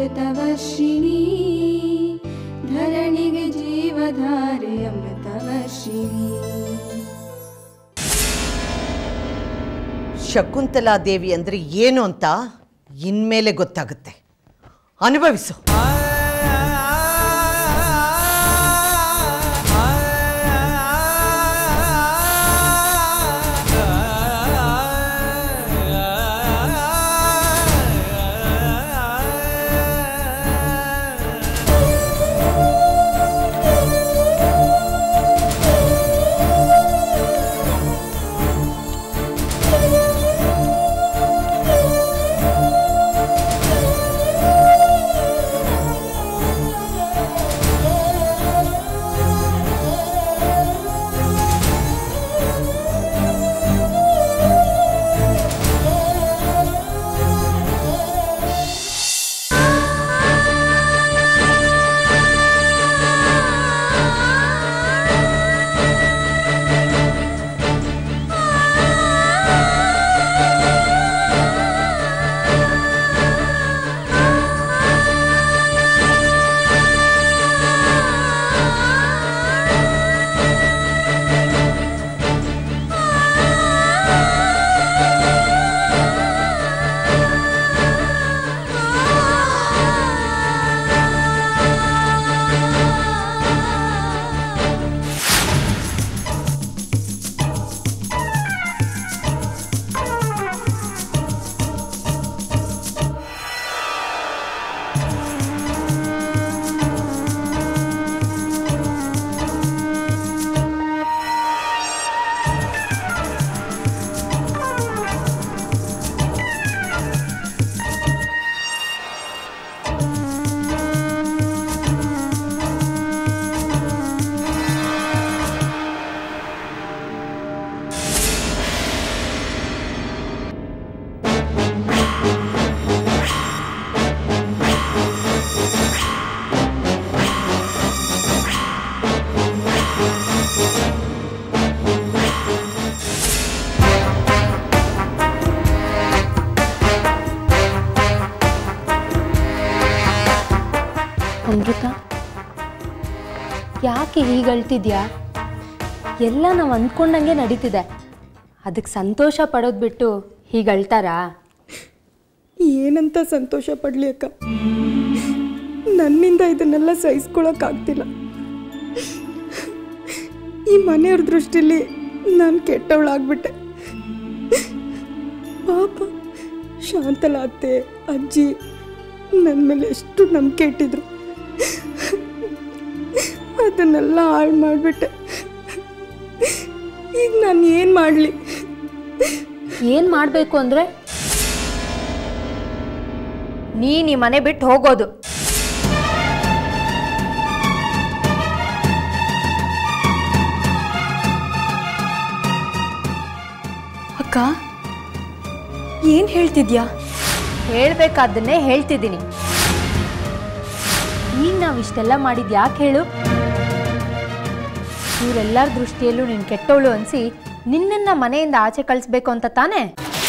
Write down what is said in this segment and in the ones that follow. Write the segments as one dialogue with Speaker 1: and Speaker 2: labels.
Speaker 1: ಅಮೃತವರ್ಷಿಣಿ ಧರಣಿಗೆ ಜೀವಧಾರೆ ಅಮೃತವರ್ಷಿಣಿ
Speaker 2: ಶಕುಂತಲಾ ದೇವಿ ಅಂದರೆ ಏನು ಅಂತ ಇನ್ಮೇಲೆ ಗೊತ್ತಾಗುತ್ತೆ ಅನುಭವಿಸು
Speaker 3: ಅಮೃತ ಯಾಕೆ ಹೀಗೆ ಅಳ್ತಿದ್ಯಾ ಎಲ್ಲ ನಾವು ಅಂದ್ಕೊಂಡಂಗೆ ನಡೀತಿದೆ ಅದಕ್ಕೆ ಸಂತೋಷ ಪಡೋದು ಬಿಟ್ಟು ಹೀಗೆ ಅಳ್ತಾರಾ
Speaker 4: ಏನಂತ ಸಂತೋಷ ಪಡಲಿ ಅಕ್ಕ ನನ್ನಿಂದ ಇದನ್ನೆಲ್ಲ ಸಹಿಸ್ಕೊಳಕ್ಕಾಗ್ತಿಲ್ಲ ಈ ಮನೆಯವ್ರ ದೃಷ್ಟಿಲಿ ನಾನು ಕೆಟ್ಟವಳಾಗ್ಬಿಟ್ಟೆ ಪಾಪ ಶಾಂತಲ ಅತ್ತೆ ಅಜ್ಜಿ ನನ್ನ ಮೇಲೆ ಎಷ್ಟು ನಂಬಿಕೆ ಇಟ್ಟಿದ್ರು ಅದನ್ನೆಲ್ಲ ಹಾಳು ಮಾಡಿಬಿಟ್ಟೆ ಈಗ ನಾನು ಏನು ಮಾಡಲಿ
Speaker 3: ಏನು ಮಾಡಬೇಕು ಅಂದರೆ ನೀನು ಈ ಮನೆ ಬಿಟ್ಟು ಹೋಗೋದು
Speaker 4: ಅಕ್ಕ ಏನು ಹೇಳ್ತಿದ್ಯಾ
Speaker 3: ಹೇಳ್ಬೇಕಾದ್ದನ್ನೇ ಹೇಳ್ತಿದ್ದೀನಿ ಈಗ ನಾವು ಇಷ್ಟೆಲ್ಲ ಮಾಡಿದ್ದು ಯಾಕೆ ಹೇಳು ಇವರೆಲ್ಲರ ದೃಷ್ಟಿಯಲ್ಲೂ ನೀನು ಕೆಟ್ಟವಳು ಅನಿಸಿ ನಿನ್ನನ್ನು ಮನೆಯಿಂದ ಆಚೆ ಕಳಿಸ್ಬೇಕು ಅಂತ ತಾನೇ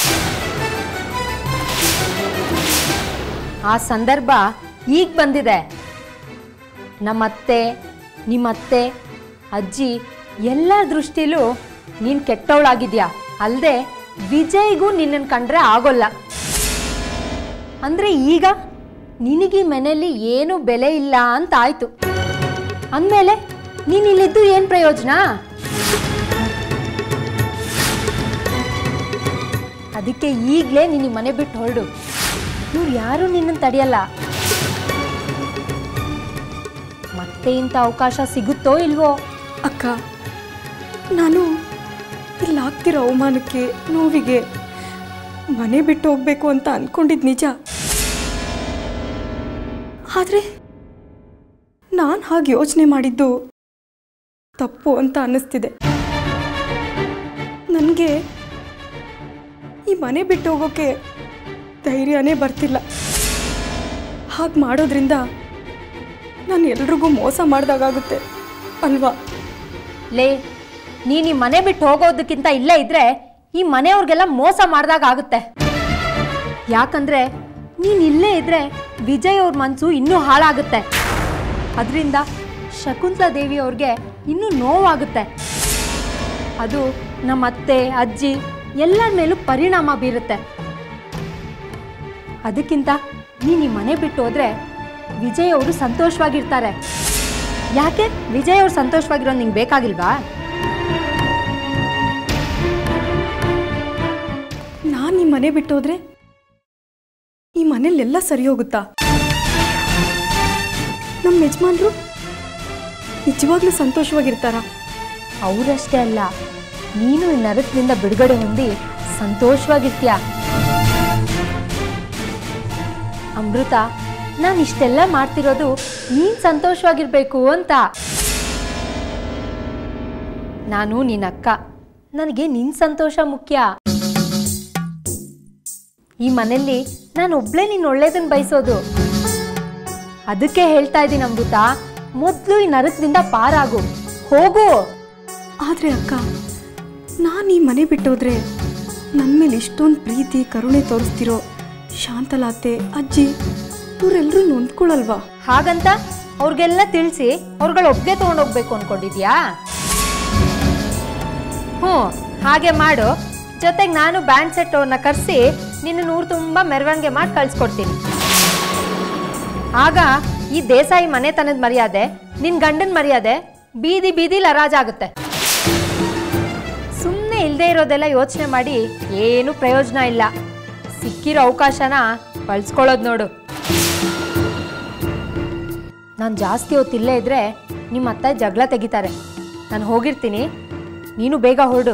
Speaker 3: ಆ ಸಂದರ್ಭ ಈಗ ಬಂದಿದೆ ನಮ್ಮತ್ತೆ ನಿಮ್ಮತ್ತೆ ಅಜ್ಜಿ ಎಲ್ಲರ ದೃಷ್ಟಿಲೂ ನೀನು ಕೆಟ್ಟವಳಾಗಿದ್ಯಾ ಅಲ್ಲದೆ ವಿಜಯ್ಗೂ ನಿನ್ನನ್ನು ಕಂಡ್ರೆ ಆಗೋಲ್ಲ ಅಂದರೆ ಈಗ ನಿನಗೆ ಈ ಮನೆಯಲ್ಲಿ ಏನು ಬೆಲೆ ಇಲ್ಲ ಅಂತ ಆಯ್ತು ಅಂದಮೇಲೆ ನೀನು ಇಲ್ಲಿದ್ದು ಏನು ಪ್ರಯೋಜನ ಅದಕ್ಕೆ ಈಗಲೇ ನೀನು ಈ ಮನೆ ಬಿಟ್ಟು ಹೊರಡು ಇವ್ರು ಯಾರೂ ನಿನ್ನನ್ನು ತಡೆಯಲ್ಲ ಮತ್ತೆ ಇಂಥ ಅವಕಾಶ ಸಿಗುತ್ತೋ ಇಲ್ವೋ
Speaker 4: ಅಕ್ಕ ನಾನು ಇಲ್ಲಾಗ್ತಿರೋ ಅವಮಾನಕ್ಕೆ ನೋವಿಗೆ ಮನೆ ಬಿಟ್ಟು ಹೋಗ್ಬೇಕು ಅಂತ ಅಂದ್ಕೊಂಡಿದ್ದು ನಿಜ ಆದರೆ ನಾನು ಹಾಗೆ ಯೋಚನೆ ಮಾಡಿದ್ದು ತಪ್ಪು ಅಂತ ಅನ್ನಿಸ್ತಿದೆ ನನಗೆ ಈ ಮನೆ ಬಿಟ್ಟು ಹೋಗೋಕ್ಕೆ ಧೈರ್ಯನೇ ಬರ್ತಿಲ್ಲ ಹಾಗೆ ಮಾಡೋದ್ರಿಂದ ನಾನು ಎಲ್ರಿಗೂ ಮೋಸ ಮಾಡ್ದಾಗುತ್ತೆ ಅಲ್ವಾ
Speaker 3: ಲೇ ನೀನು ಈ ಮನೆ ಬಿಟ್ಟು ಹೋಗೋದಕ್ಕಿಂತ ಇಲ್ಲೇ ಇದ್ರೆ ಈ ಮನೆಯವ್ರಿಗೆಲ್ಲ ಮೋಸ ಮಾಡ್ದಾಗ ಆಗುತ್ತೆ ಯಾಕಂದ್ರೆ ನೀನು ಇಲ್ಲೇ ಇದ್ರೆ ವಿಜಯ್ ಅವ್ರ ಮನಸ್ಸು ಇನ್ನೂ ಹಾಳಾಗುತ್ತೆ ಅದರಿಂದ ಶಕುಂತಲಾ ದೇವಿ ಅವ್ರಿಗೆ ಇನ್ನೂ ನೋವಾಗುತ್ತೆ ಅದು ನಮ್ಮ ಅತ್ತೆ ಅಜ್ಜಿ ಎಲ್ಲರ ಮೇಲೂ ಪರಿಣಾಮ ಬೀರುತ್ತೆ ಅದಕ್ಕಿಂತ ನೀನು ಈ ಮನೆ ಬಿಟ್ಟು ಹೋದ್ರೆ ವಿಜಯ್ ಅವರು ಸಂತೋಷವಾಗಿರ್ತಾರೆ ಯಾಕೆ ವಿಜಯ್ ಅವ್ರು ಸಂತೋಷವಾಗಿರೋದು ನಿಂಗೆ ಬೇಕಾಗಿಲ್ವಾ
Speaker 4: ನಾನು ಈ ಮನೆ ಬಿಟ್ಟೋದ್ರೆ ಈ ಮನೇಲೆಲ್ಲ ಸರಿ ಹೋಗುತ್ತಾ ನಮ್ಮ ಯಜಮಾನ್ರು ನಿಜವಾಗ್ಲೂ ಸಂತೋಷವಾಗಿರ್ತಾರಾ
Speaker 3: ಅವರಷ್ಟೇ ಅಲ್ಲ ನೀನು ಈ ನರಕದಿಂದ ಬಿಡುಗಡೆ ಹೊಂದಿ ಸಂತೋಷವಾಗಿರ್ತೀಯ ಅಮೃತ ನಾನು ಇಷ್ಟೆಲ್ಲ ಮಾಡ್ತಿರೋದು ನೀನು ಸಂತೋಷವಾಗಿರ್ಬೇಕು ಅಂತ ನಾನು ನಿನ್ನ ಅಕ್ಕ ನನಗೆ ನಿನ್ನ ಸಂತೋಷ ಮುಖ್ಯ ಈ ಮನೆಯಲ್ಲಿ ನಾನು ಒಬ್ಳೇ ನೀನು ಒಳ್ಳೇದನ್ನ ಬಯಸೋದು ಅದಕ್ಕೆ ಹೇಳ್ತಾ ಇದ್ದೀನಿ ಅಮೃತ ಮೊದಲು ಈ ನರಕದಿಂದ ಪಾರಾಗು ಹೋಗು
Speaker 4: ಆದರೆ ಅಕ್ಕ ನಾನು ಈ ಮನೆ ಬಿಟ್ಟೋದ್ರೆ ನನ್ನ ಮೇಲೆ ಇಷ್ಟೊಂದು ಪ್ರೀತಿ ಕರುಣೆ ತೋರಿಸ್ತಿರೋ ಶಾಂತಲಾತೆ ಅಜ್ಜಿ ಇವರೆಲ್ಲರೂ ನೊಂದ್ಕೊಳಲ್ವಾ
Speaker 3: ಹಾಗಂತ ಅವ್ರಿಗೆಲ್ಲ ತಿಳಿಸಿ ಅವ್ರುಗಳ ಒಪ್ಪಿಗೆ ತೊಗೊಂಡೋಗ್ಬೇಕು ಅನ್ಕೊಂಡಿದ್ಯಾ ಹ್ಞೂ ಹಾಗೆ ಮಾಡು ಜೊತೆಗೆ ನಾನು ಬ್ಯಾಂಡ್ ಸೆಟ್ ಅವ್ರನ್ನ ಕರೆಸಿ ನಿನ್ನ ಊರು ತುಂಬ ಮೆರವಣಿಗೆ ಮಾಡಿ ಕಳ್ಸ್ಕೊಡ್ತೀನಿ ಆಗ ಈ ದೇಸಾಯಿ ಮನೆತನದ ಮರ್ಯಾದೆ ನಿನ್ನ ಗಂಡನ ಮರ್ಯಾದೆ ಬೀದಿ ಬೀದಿಲಿ ಆಗುತ್ತೆ ಸುಮ್ಮನೆ ಇಲ್ಲದೆ ಇರೋದೆಲ್ಲ ಯೋಚನೆ ಮಾಡಿ ಏನು ಪ್ರಯೋಜನ ಇಲ್ಲ ಸಿಕ್ಕಿರೋ ಅವಕಾಶನ ಬಳಸ್ಕೊಳ್ಳೋದು ನೋಡು ನಾನು ಜಾಸ್ತಿ ಹೊತ್ತು ಇಲ್ಲೇ ಇದ್ರೆ ನಿಮ್ಮ ಅತ್ತ ಜಗಳ ತೆಗಿತಾರೆ ನಾನು ಹೋಗಿರ್ತೀನಿ ನೀನು ಬೇಗ ಹೊರಡು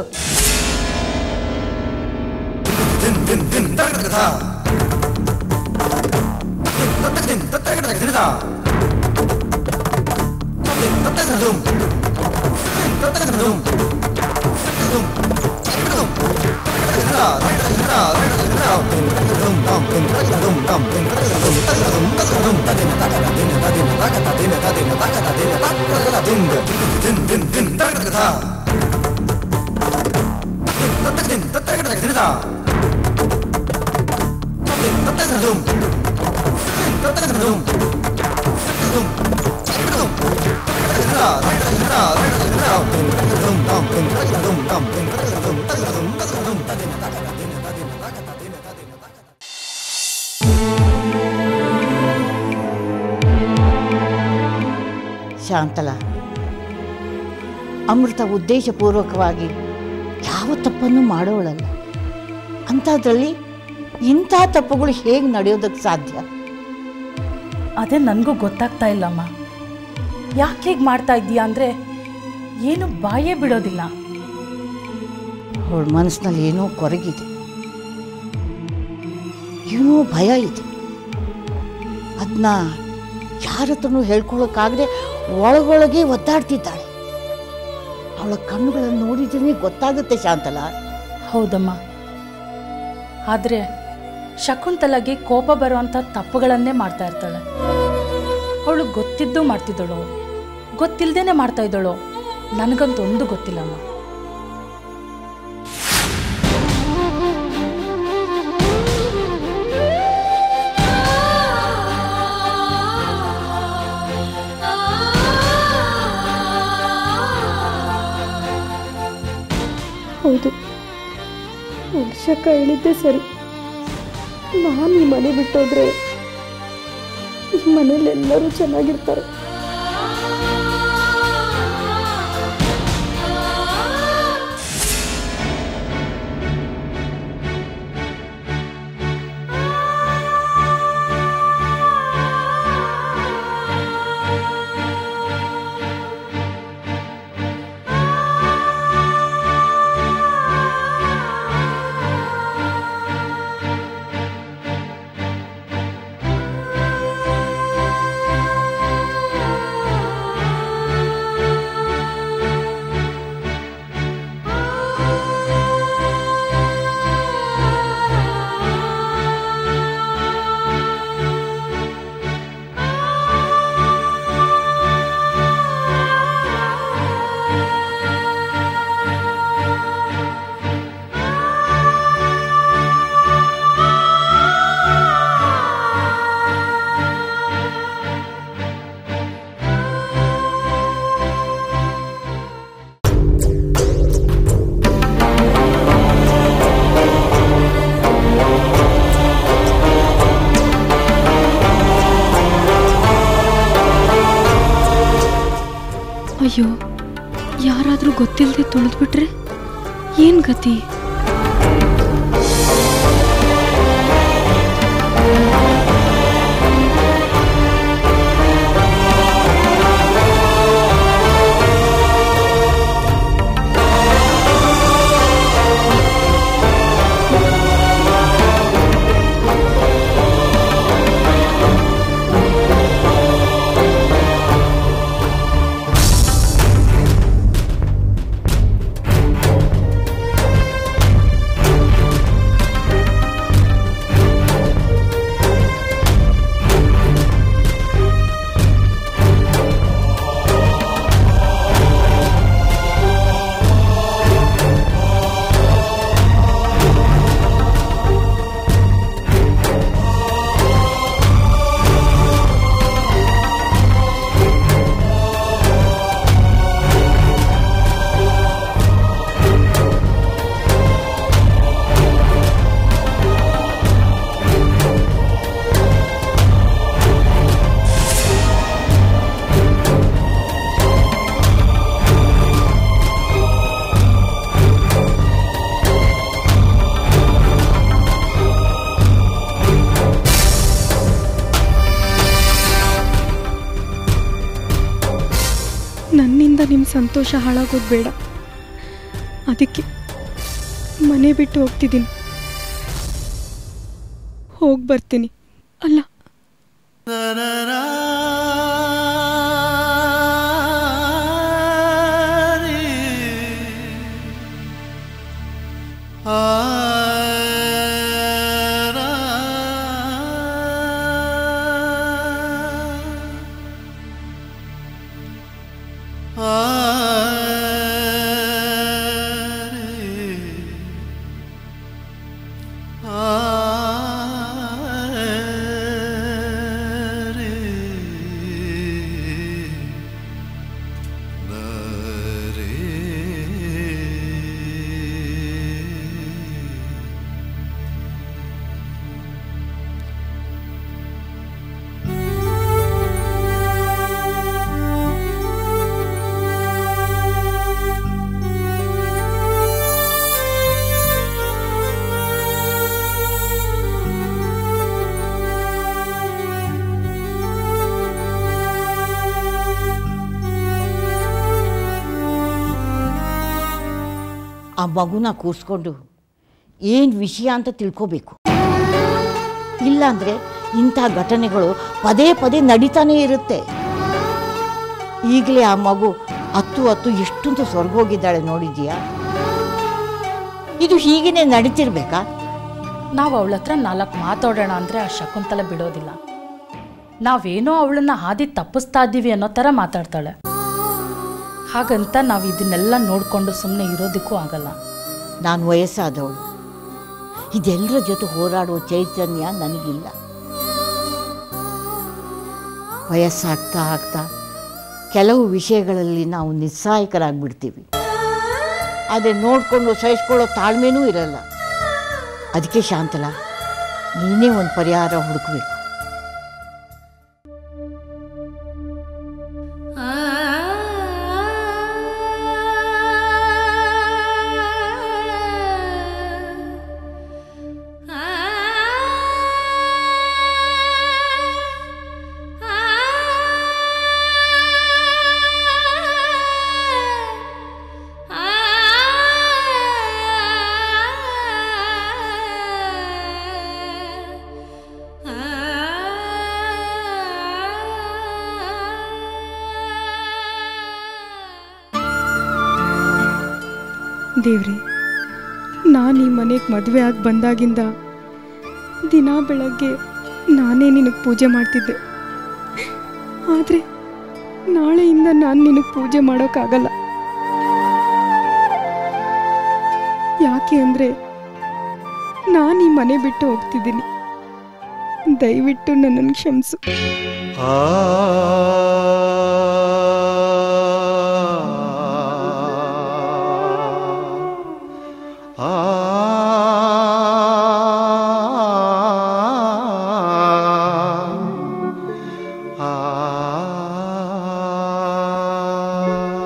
Speaker 5: ಶಾಂತಲ ಅಮೃತ ಉದ್ದೇಶಪೂರ್ವಕವಾಗಿ ಯಾವ ತಪ್ಪನ್ನು ಮಾಡೋಳಲ್ಲ ಅಂಥದ್ರಲ್ಲಿ ಇಂಥ ತಪ್ಪುಗಳು ಹೇಗೆ ನಡೆಯೋದಕ್ಕೆ ಸಾಧ್ಯ
Speaker 6: ಅದೇ ನನಗೂ ಗೊತ್ತಾಗ್ತಾ ಇಲ್ಲಮ್ಮ ಯಾಕೆ ಹೀಗೆ ಮಾಡ್ತಾ ಇದ್ದೀಯಾ ಅಂದರೆ ಏನು ಬಾಯೇ ಬಿಡೋದಿಲ್ಲ
Speaker 5: ಅವಳ ಮನಸ್ಸಿನಲ್ಲಿ ಏನೋ ಕೊರಗಿದೆ ಏನೋ ಭಯ ಇದೆ ಅದನ್ನ ಯಾರ ಹತ್ರನೂ ಹೇಳ್ಕೊಳ್ಳೋಕ್ಕಾಗದೆ ಒಳಗೊಳಗೆ ಒದ್ದಾಡ್ತಿದ್ದಾಳೆ ಅವಳ ಕಣ್ಣುಗಳನ್ನು ನೋಡಿದ್ರೆ ಗೊತ್ತಾಗುತ್ತೆ ಶಾಂತಲ
Speaker 6: ಹೌದಮ್ಮ ಆದರೆ ಶಕುಂತಲಗೆ ಕೋಪ ಬರುವಂಥ ತಪ್ಪುಗಳನ್ನೇ ಮಾಡ್ತಾ ಇರ್ತಾಳೆ ಅವಳು ಗೊತ್ತಿದ್ದು ಮಾಡ್ತಿದ್ದಳು ಗೊತ್ತಿಲ್ಲದೇನೆ ಮಾಡ್ತಾ ಇದ್ದಳು ನನಗಂತೂ ಒಂದು ಗೊತ್ತಿಲ್ಲಮ್ಮ
Speaker 4: ಹೌದು ವರ್ಷ ಹೇಳಿದ್ದೆ ಸರಿ ನಾನು ಈ ಮನೆ ಬಿಟ್ಟೋದ್ರೆ ಈ ಮನೇಲಿ ಎಲ್ಲರೂ ಚೆನ್ನಾಗಿರ್ತಾರೆ
Speaker 1: ಆ
Speaker 4: ಅಯ್ಯೋ ಯಾರಾದರೂ ಗೊತ್ತಿಲ್ಲದೆ ತುಳಿದ್ಬಿಟ್ರೆ ಏನು ಗತಿ ನನ್ನಿಂದ ನಿಮ್ಮ ಸಂತೋಷ ಹಾಳಾಗೋದು ಬೇಡ ಅದಕ್ಕೆ ಮನೆ ಬಿಟ್ಟು ಹೋಗ್ತಿದ್ದೀನಿ ಹೋಗಿ ಬರ್ತೀನಿ ಅಲ್ಲ
Speaker 5: ಆ ಮಗುನ ಕೂರಿಸ್ಕೊಂಡು ಏನು ವಿಷಯ ಅಂತ ತಿಳ್ಕೋಬೇಕು ಇಲ್ಲಾಂದರೆ ಇಂಥ ಘಟನೆಗಳು ಪದೇ ಪದೇ ನಡೀತಾನೇ ಇರುತ್ತೆ ಈಗಲೇ ಆ ಮಗು ಹತ್ತು ಹತ್ತು ಎಷ್ಟೊಂದು ಸ್ವರ್ಗೋಗಿದ್ದಾಳೆ ನೋಡಿದ್ಯಾ ಇದು ಹೀಗೇನೆ ನಡೀತಿರ್ಬೇಕಾ
Speaker 6: ನಾವು ಅವಳ ಹತ್ರ ನಾಲ್ಕು ಮಾತಾಡೋಣ ಅಂದರೆ ಆ ಶಕುಂತಲ ಬಿಡೋದಿಲ್ಲ ನಾವೇನೋ ಅವಳನ್ನ ಹಾದಿ ತಪ್ಪಿಸ್ತಾ ಇದ್ದೀವಿ ಅನ್ನೋ ಥರ ಮಾತಾಡ್ತಾಳೆ ಹಾಗಂತ ನಾವು ಇದನ್ನೆಲ್ಲ ನೋಡಿಕೊಂಡು ಸುಮ್ಮನೆ ಇರೋದಕ್ಕೂ ಆಗಲ್ಲ
Speaker 5: ನಾನು ವಯಸ್ಸಾದವಳು ಇದೆಲ್ಲರ ಜೊತೆ ಹೋರಾಡುವ ಚೈತನ್ಯ ನನಗಿಲ್ಲ ವಯಸ್ಸಾಗ್ತಾ ಆಗ್ತಾ ಕೆಲವು ವಿಷಯಗಳಲ್ಲಿ ನಾವು ನಿಸ್ಸಹಾಯಕರಾಗ್ಬಿಡ್ತೀವಿ ಆದರೆ ನೋಡಿಕೊಂಡು ಸಹಿಸ್ಕೊಳ್ಳೋ ತಾಳ್ಮೆನೂ ಇರಲ್ಲ ಅದಕ್ಕೆ ಶಾಂತಲ ನೀನೇ ಒಂದು ಪರಿಹಾರ ಹುಡುಕಬೇಕು
Speaker 4: ದೇವ್ರಿ ನಾನು ಈ ಮನೆಗೆ ಮದುವೆ ಆಗಿ ಬಂದಾಗಿಂದ ದಿನ ಬೆಳಗ್ಗೆ ನಾನೇ ನಿನಗೆ ಪೂಜೆ ಮಾಡ್ತಿದ್ದೆ ಆದರೆ ನಾಳೆಯಿಂದ ನಾನು ನಿನಗೆ ಪೂಜೆ ಮಾಡೋಕ್ಕಾಗಲ್ಲ ಯಾಕೆ ಅಂದರೆ ನಾನು ಈ ಮನೆ ಬಿಟ್ಟು ಹೋಗ್ತಿದ್ದೀನಿ ದಯವಿಟ್ಟು ನನ್ನನ್ನು ಕ್ಷಮಿಸು
Speaker 7: ಆ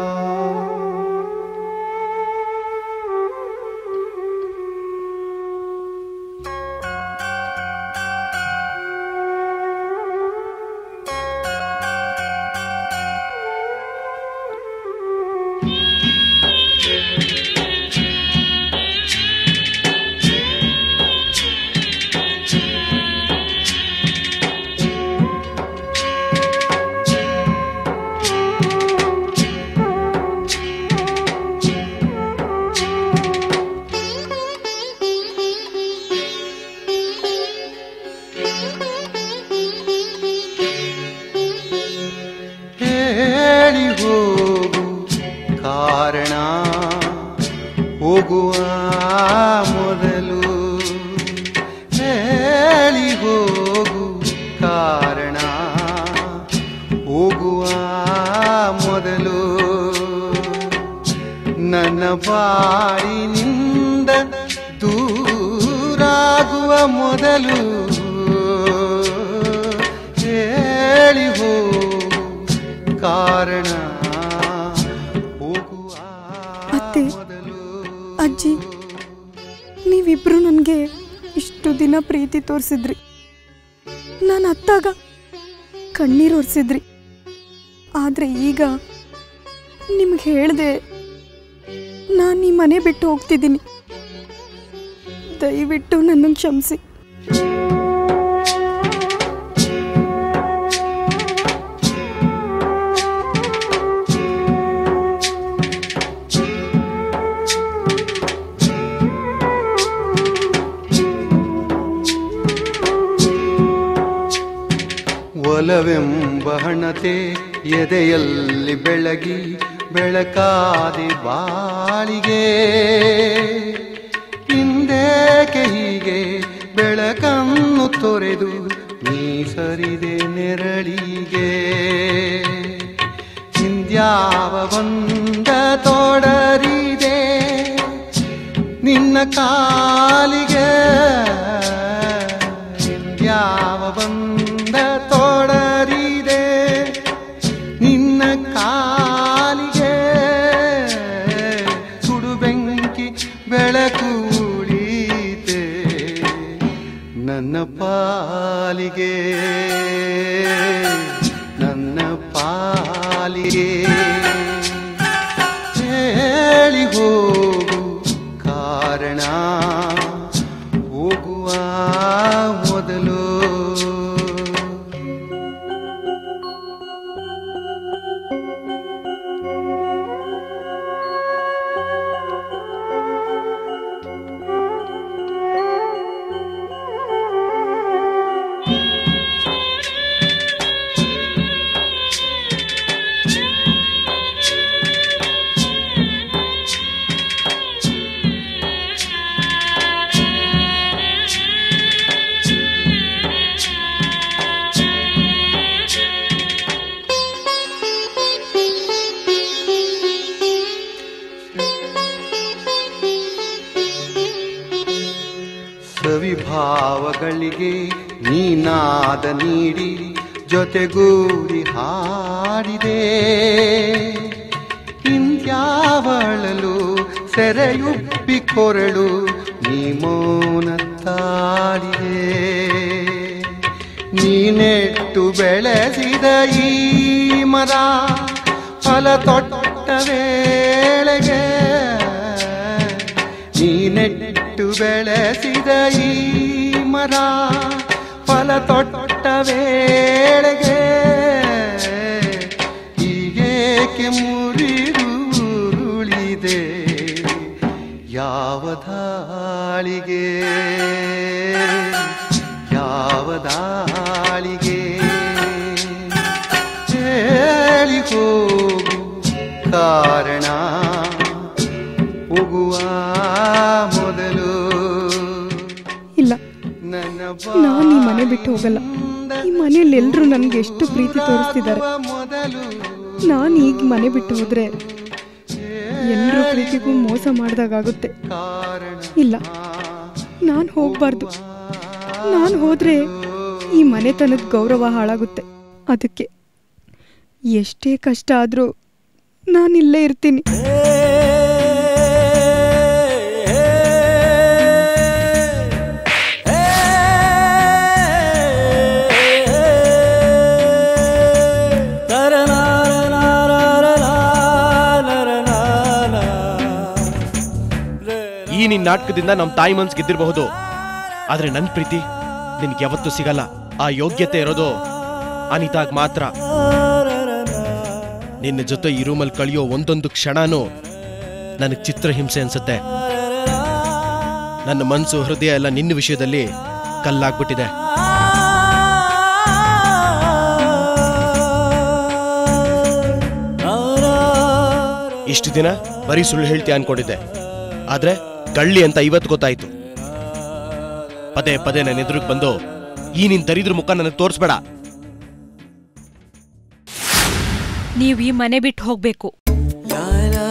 Speaker 7: ಬಾಳಿನಿಂದ ದೂರಾಗುವ ಮೊದಲು ಹೇಳಿ ಹೋಗು ಕಾರಣ ಹೋಗುವ
Speaker 4: ಅತ್ತೆ ಅಜ್ಜಿ ನೀವಿಬ್ರು ನನಗೆ ಇಷ್ಟು ದಿನ ಪ್ರೀತಿ ತೋರಿಸಿದ್ರಿ ನಾನು ಅತ್ತಾಗ ಕಣ್ಣೀರು ಒರೆಸಿದ್ರಿ ಆದರೆ ಈಗ ನಿಮ್ಗೆ ಹೇಳಿದೆ ನಾನು ಈ ಮನೆ ಬಿಟ್ಟು ಹೋಗ್ತಿದ್ದೀನಿ ದಯವಿಟ್ಟು ನನ್ನನ್ನು ಕ್ಷಮಿಸಿ
Speaker 7: ಒಲವೆಂಬ ಹಣತೆ ಎದೆಯಲ್ಲಿ ಬೆಳಗಿ ಬೆಳಕಾದೆ ಬಾಳಿಗೆ ಹಿಂದೇಕೆ ಹೀಗೆ ಬೆಳಕನ್ನು ತೊರೆದು ನೀ ಸರಿದೆ ನೆರಳಿಗೆ ಹಿಂದ್ಯಾವ ಬಂದ ತೋಡರಿದೆ ನಿನ್ನ ಕಾಲಿಗೆ ಯಾವ ಬಂದ ತೋಡರಿದೆ ನಿನ್ನ ಕಾಲಿಗೆ ಸುಡು ಬೆಂಕಿ ಬೆಳಕೂಳೀತೆ ನನ್ನ ಪಾಲಿಗೆ ನನ್ನ ಪಾಲಿಗೆ ಹೇಳಿ ಹೋಗು ಕಾರಣ ಹೋಗುವ ಮೊದಲು ಸವಿಭಾವಗಳಿಗೆ ನೀನಾದ ನೀಡಿ ಜೊತೆಗೂಡಿ ಹಾಡಿದೆ ಇಂದ್ಯಾವಳಲು ಸೆರೆಯುಬ್ಬಿ ಕೊರಳು ನೀ ಮೌನ ತಾಳಿದೆ ನೀನೆಟ್ಟು ಬೆಳೆಸಿದ ಈ ಮರ ಫಲ ತೊಟ್ಟ ವೇಳೆಗೆ ನೀನೆಟ್ಟು ಬೆಳೆಸಿದ ಈ ಮರ ಫಲ ತೊಟ್ಟ ವೇಳೆಗೆ ಹೀಗೇಕೆ ಮುರಿದುರುಳಿದೆ ಯಾವ ದಾಳಿಗೆ ಯಾವ ದಾಳಿಗೆ ಹೇಳಿ ಹೋಗು ಕಾರಣ ಹೋಗುವ ಮೊದಲು
Speaker 4: ಇಲ್ಲ
Speaker 7: ನನ್ನ
Speaker 4: ನಾನು ಈ ಮನೆ ಬಿಟ್ಟು ಹೋಗಲ್ಲ ಈ ಮನೆಯಲ್ಲಿ ಎಲ್ಲರೂ ನನಗೆ ಎಷ್ಟು ಪ್ರೀತಿ ತೋರಿಸ್ತಿದ್ದಾರೆ
Speaker 7: ಮೊದಲು
Speaker 4: ನಾನು ಈಗ ಮನೆ ಬಿಟ್ಟು ಹೋದ್ರೆ ಎಲ್ಲರ ಪ್ರೀತಿಗೂ ಮೋಸ ಮಾಡ್ದಾಗುತ್ತೆ ಇಲ್ಲ ನಾನು ಹೋಗ್ಬಾರ್ದು ನಾನು ಹೋದ್ರೆ ಈ ಮನೆತನದ ಗೌರವ ಹಾಳಾಗುತ್ತೆ ಅದಕ್ಕೆ ಎಷ್ಟೇ ಕಷ್ಟ ಆದರೂ ನಾನು ಇಲ್ಲೇ ಇರ್ತೀನಿ
Speaker 8: ಈ ನಿನ್ ನಾಟಕದಿಂದ ನಮ್ಮ ತಾಯಿ ಮನ್ಸ್ ಗೆದ್ದಿರಬಹುದು ಆದ್ರೆ ನನ್ ಪ್ರೀತಿ ನಿನ್ಗೆ ಯಾವತ್ತೂ ಸಿಗಲ್ಲ ಆ ಯೋಗ್ಯತೆ ಇರೋದು ಅನಿತಾಗ್ ಮಾತ್ರ ನಿನ್ನ ಜೊತೆ ಈ ರೂಮಲ್ಲಿ ಕಳೆಯೋ ಒಂದೊಂದು ಕ್ಷಣನೂ ನನಗೆ ಚಿತ್ರಹಿಂಸೆ ಅನ್ಸುತ್ತೆ ನನ್ನ ಮನಸ್ಸು ಹೃದಯ ಎಲ್ಲ ನಿನ್ನ ವಿಷಯದಲ್ಲಿ ಕಲ್ಲಾಗ್ಬಿಟ್ಟಿದೆ ಇಷ್ಟು ದಿನ ಬರೀ ಸುಳ್ಳು ಹೇಳ್ತೀಯ ಅನ್ಕೊಂಡಿದ್ದೆ ಆದ್ರೆ ಕಳ್ಳಿ ಅಂತ ಇವತ್ತು ಗೊತ್ತಾಯ್ತು ಪದೇ ಪದೇ ನನ್ನ ಎದುರಿಗೆ ಬಂದು ಈ ನಿನ್ ದರಿದ್ರ ಮುಖ ನನಗೆ ತೋರಿಸ್ಬೇಡ
Speaker 9: ನೀವು ಈ ಮನೆ ಬಿಟ್ಟು ಹೋಗ್ಬೇಕು
Speaker 7: ಲಾ